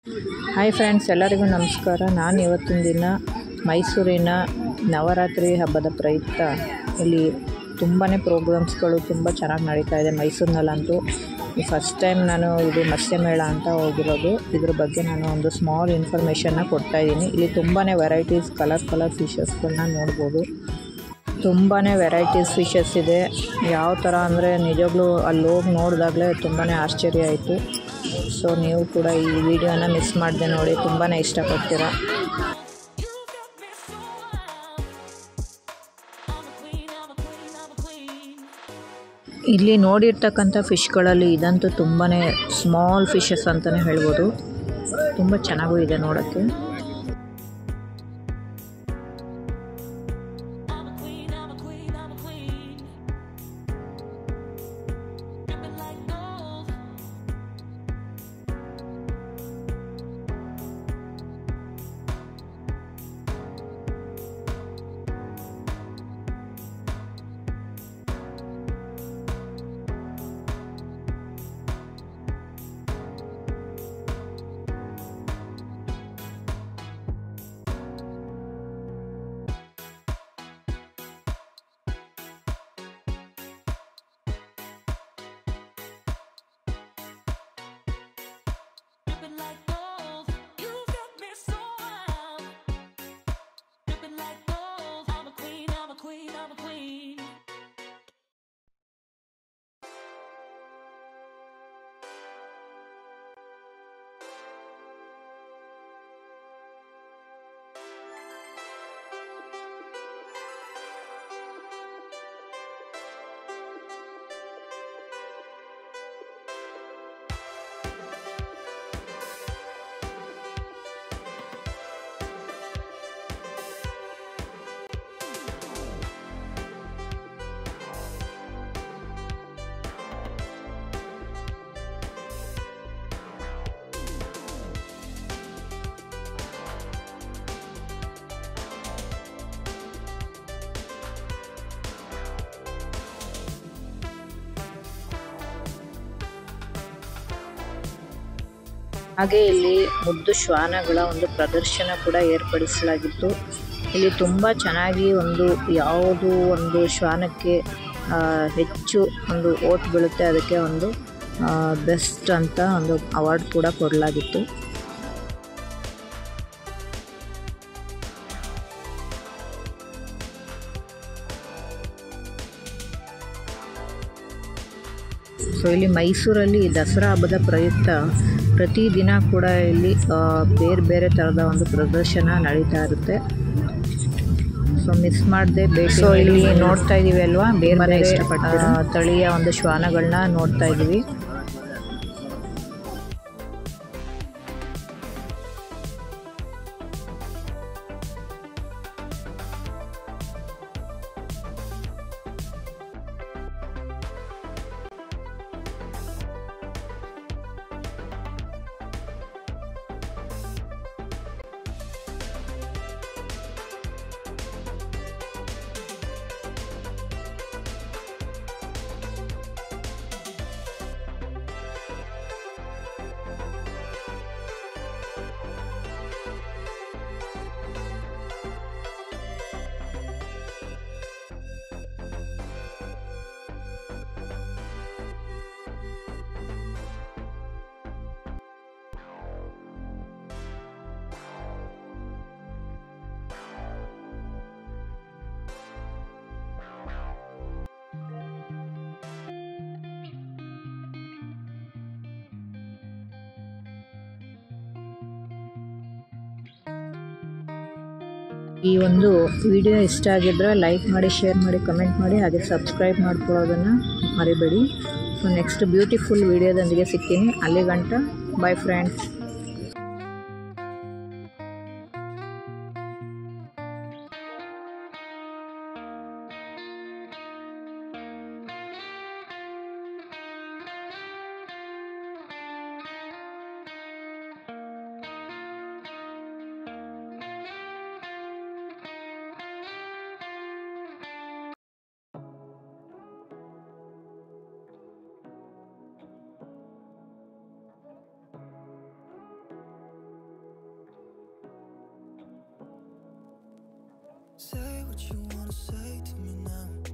Hi friends ಎಲ್ಲರಿಗೂ ನಮಸ್ಕಾರ ನಾನು ಇವತ್ತಿನ ದಿನ ಮೈಸೂರಿನ ನವರಾತ್ರಿ ಹಬ್ಬದ ಪ್ರಯುಕ್ತ ಇಲ್ಲಿ ತುಂಬಾ ಪ್ರೋಗ್ರಾಮ್ಸ್ಗಳು ತುಂಬ ಚೆನ್ನಾಗಿ ನಡೀತಾ ಇದೆ ಮೈಸೂರಿನಲ್ಲಂತೂ ಈ ಫಸ್ಟ್ ಟೈಮ್ ನಾನು ಇದು ಮತ್ಸ್ಯ ಮೇಳ ಅಂತ ಹೋಗಿರೋದು ಇದ್ರ ಬಗ್ಗೆ ನಾನು ಒಂದು ಸ್ಮಾಲ್ ಇನ್ಫಾರ್ಮೇಷನ್ನ ಕೊಡ್ತಾ ಇದ್ದೀನಿ ಇಲ್ಲಿ ತುಂಬಾ ವೆರೈಟೀಸ್ ಕಲರ್ ಕಲರ್ ಫಿಶಸ್ಗಳನ್ನ ನೋಡ್ಬೋದು ತುಂಬಾ ವೆರೈಟೀಸ್ ಫಿಶಸ್ ಇದೆ ಯಾವ ಥರ ಅಂದರೆ ನಿಜವಾಗ್ಲೂ ಅಲ್ಲಿ ಹೋಗಿ ನೋಡಿದಾಗಲೇ ತುಂಬಾ ಆಶ್ಚರ್ಯ ಆಯಿತು ಸೊ ನೀವು ಕೂಡ ಈ ವಿಡಿಯೋನ ಮಿಸ್ ಮಾಡದೆ ನೋಡಿ ತುಂಬಾ ಇಷ್ಟಪಡ್ತೀರಾ ಇಲ್ಲಿ ನೋಡಿರ್ತಕ್ಕಂಥ ಫಿಶ್ಗಳಲ್ಲಿ ಇದಂತೂ ತುಂಬಾ ಸ್ಮಾಲ್ ಫಿಶಸ್ ಅಂತಲೇ ಹೇಳ್ಬೋದು ತುಂಬ ಚೆನ್ನಾಗೂ ಇದೆ ನೋಡೋಕ್ಕೆ ಹಾಗೆ ಇಲ್ಲಿ ಮುದ್ದು ಶ್ವಾನಗಳ ಒಂದು ಪ್ರದರ್ಶನ ಕೂಡ ಏರ್ಪಡಿಸಲಾಗಿತ್ತು ಇಲ್ಲಿ ತುಂಬ ಚೆನ್ನಾಗಿ ಒಂದು ಯಾವುದು ಒಂದು ಶ್ವಾನಕ್ಕೆ ಹೆಚ್ಚು ಒಂದು ಓಟ್ ಬೀಳುತ್ತೆ ಅದಕ್ಕೆ ಒಂದು ಬೆಸ್ಟ್ ಅಂತ ಒಂದು ಅವಾರ್ಡ್ ಕೂಡ ಕೊಡಲಾಗಿತ್ತು ಸೊ ಇಲ್ಲಿ ಮೈಸೂರಲ್ಲಿ ದಸರಾ ಹಬ್ಬದ ಪ್ರಯುಕ್ತ ಪ್ರತಿದಿನ ಕೂಡ ಇಲ್ಲಿ ಬೇರೆ ಬೇರೆ ಥರದ ಒಂದು ಪ್ರದರ್ಶನ ನಡೀತಾ ಇರುತ್ತೆ ಸೊ ಮಿಸ್ ಮಾಡದೆ ಭೇಟಿ ಸೊ ಇಲ್ಲಿ ನೋಡ್ತಾ ಇದ್ದೀವಿ ಅಲ್ವಾ ಬೇರೆ ಬೇರೆ ತಳಿಯ ಒಂದು ಶ್ವಾನಗಳನ್ನ ನೋಡ್ತಾ ಇದ್ದೀವಿ ಈ ಒಂದು ವಿಡಿಯೋ ಇಷ್ಟ ಆಗಿದ್ರೆ ಲೈಕ್ ಮಾಡಿ ಶೇರ್ ಮಾಡಿ ಕಮೆಂಟ್ ಮಾಡಿ ಹಾಗೆ ಸಬ್ಸ್ಕ್ರೈಬ್ ಮಾಡ್ಕೊಳ್ಳೋದನ್ನು ಮರಿಬೇಡಿ ಸೊ ನೆಕ್ಸ್ಟ್ ಬ್ಯೂಟಿಫುಲ್ ವಿಡಿಯೋದೊಂದಿಗೆ ಸಿಗ್ತೀನಿ ಅಲ್ಲಿ ಗಂಟ bye friends Say what you wanna say to me now.